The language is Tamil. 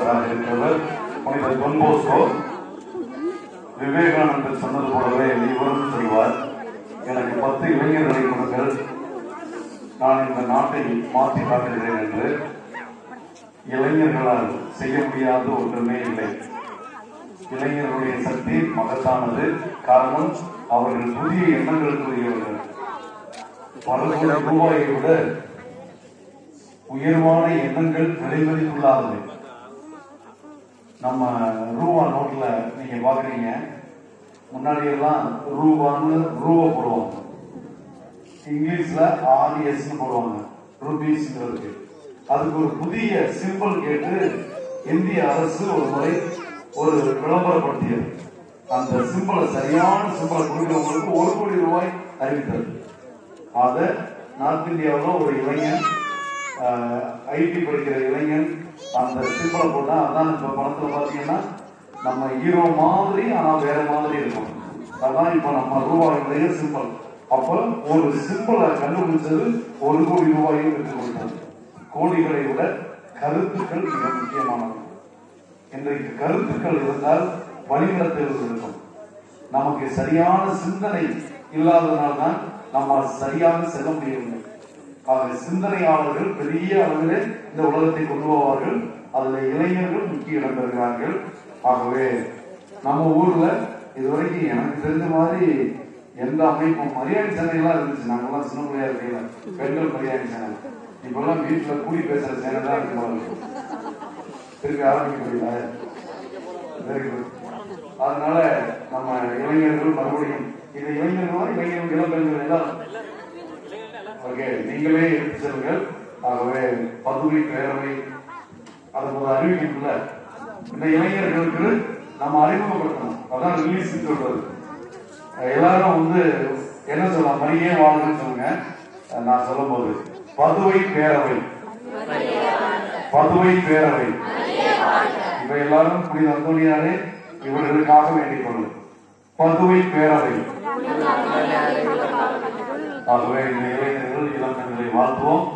ஆலோசகராக இருக்கிறவர் புனித தொன்போஸ்கோ விவேகானந்தர் சொன்னது போலவே இவரும் சொல்வார் எனக்கு பத்து இளைஞர்களை கொடுங்கள் நான் இந்த நாட்டை மாற்றி காட்டுகிறேன் என்று இளைஞர்களால் செய்ய முடியாத ஒன்றுமே இல்லை இளைஞர்களுடைய சக்தி மகத்தானது காரணம் அவர்கள் புதிய எண்ணங்களுக்குரியவர்கள் பல கோடி ரூபாயை விட உயர்வான எண்ணங்கள் விலைமதிப்புள்ளாதவை நம்ம ரூபா நோட்ல நீங்க பாக்குறீங்க முன்னாடி எல்லாம் ரூபான்னு ரூபா போடுவாங்க இங்கிலீஷ்ல ஆர்எஸ் போடுவாங்க ருபீஸ்ங்கிறதுக்கு அதுக்கு ஒரு புதிய சிம்பிள் கேட்டு இந்திய அரசு ஒரு முறை ஒரு விளம்பரப்படுத்தியது அந்த சிம்பிளை சரியான சிம்பிளை கொடுக்கிறவங்களுக்கு ஒரு கோடி ரூபாய் அறிவித்தது அத நார்த் இந்தியாவில் ஒரு இளைஞன் ஐடி படிக்கிற இளைஞன் அந்த சிம்பிளை போட்டா அதான் இப்ப படத்துல பாத்தீங்கன்னா நம்ம ஹீரோ மாதிரி ஆனா வேற மாதிரி இருக்கும் அதான் இப்ப நம்ம ரூபாயுடைய சிம்பிள் அப்ப ஒரு சிம்பிளை கண்டுபிடிச்சது ஒரு கோடி ரூபாயும் விட்டு கொடுத்தது கோடிகளை விட கருத்துக்கள் மிக முக்கியமானது இன்றைக்கு கருத்துக்கள் இருந்தால் வழிநடத்தல் இருக்கும் நமக்கு சரியான சிந்தனை இல்லாததனால்தான் நம்ம சரியாக செல்ல முடியவில்லை ஆக சிந்தனையாளர்கள் பெரிய அளவிலே இந்த உலகத்தை கொண்டு போவார்கள் அதுல இளைஞர்கள் முக்கிய இடம் பெறுகிறார்கள் ஆகவே நம்ம ஊர்ல இதுவரைக்கும் எனக்கு தெரிஞ்ச மாதிரி எந்த அமைப்பும் மரியாதை சேனை எல்லாம் இருந்துச்சு நாங்கெல்லாம் சின்ன பிள்ளையா இருக்கையில பெண்கள் மரியாதை சேனை இப்பெல்லாம் வீட்டுல கூடி பேசுற சேனை தான் இருக்கு போல. திருப்பி ஆரம்பிக்க முடியல வெரி குட் அதனால நம்ம இளைஞர்கள் மறுபடியும் இது இளைஞர்களா இளைஞர்கள் இளம்பெண்கள் எல்லாரும் ஓகே நீங்களே எடுத்து செல்லுங்கள் ஆகவே பதுமை பேரவை அது ஒரு அறிவிக்கணும்ல இந்த இளைஞர்களுக்கு நம்ம அறிமுகப்படுத்தணும் அதான் ரிலீஸ் சொல்றது எல்லாரும் வந்து என்ன சொல்லலாம் மரியே வாழணும்னு சொல்லுங்க நான் சொல்லும் போது பதுவை பேரவை பதுவை பேரவை இப்ப எல்லாரும் புனித அந்தோனியாரே இவர்களுக்காக வேண்டிக் கொள்ளும் பதுவை பேரவை ஆகவே இந்த இளைஞர்கள் இளம்பெண்களை வாழ்த்துவோம்